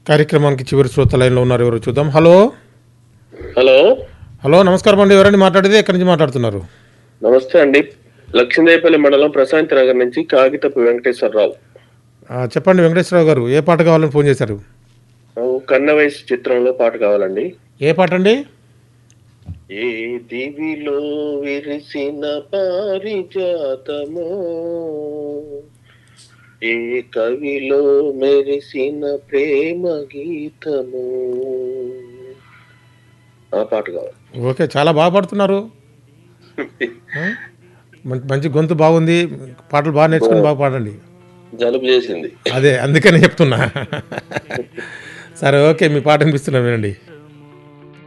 కార్యక్రమానికి చివరి శ్రోత లైన్లో ఉన్నారు ఎవరు చూద్దాం హలో హలో హలో నమస్కారం అండి ఎవరండి మాట్లాడేది ఎక్కడి నుంచి మాట్లాడుతున్నారు నమస్తే అండి లక్ష్మీదేవిపల్లి మండలం ప్రశాంతి నగర్ నుంచి కాగితపు వెంకటేశ్వరరావు ఆ, చెప్పండి వెంకటేశ్వరరావు గారు ఏ పాట కావాలని ఫోన్ చేశారు నాకు కన్న వయసు చిత్రంలో పాట కావాలండి ఏ పాట అండి ఏ దివిలో విరిసిన పారిజాతము ఏ కవిలో మెరిసిన ప్రేమ గీతము ఆ పాట కావాలి ఓకే చాలా బాగా పాడుతున్నారు ఆ? మంచి మంచి గొంతు బాగుంది పాటలు బాగా నేర్చుకుని బాగా పాడండి జలుబు చేసింది అదే అందుకని చెప్తున్నా సరే ఓకే మీ పాట అనిపిస్తున్నా వినండి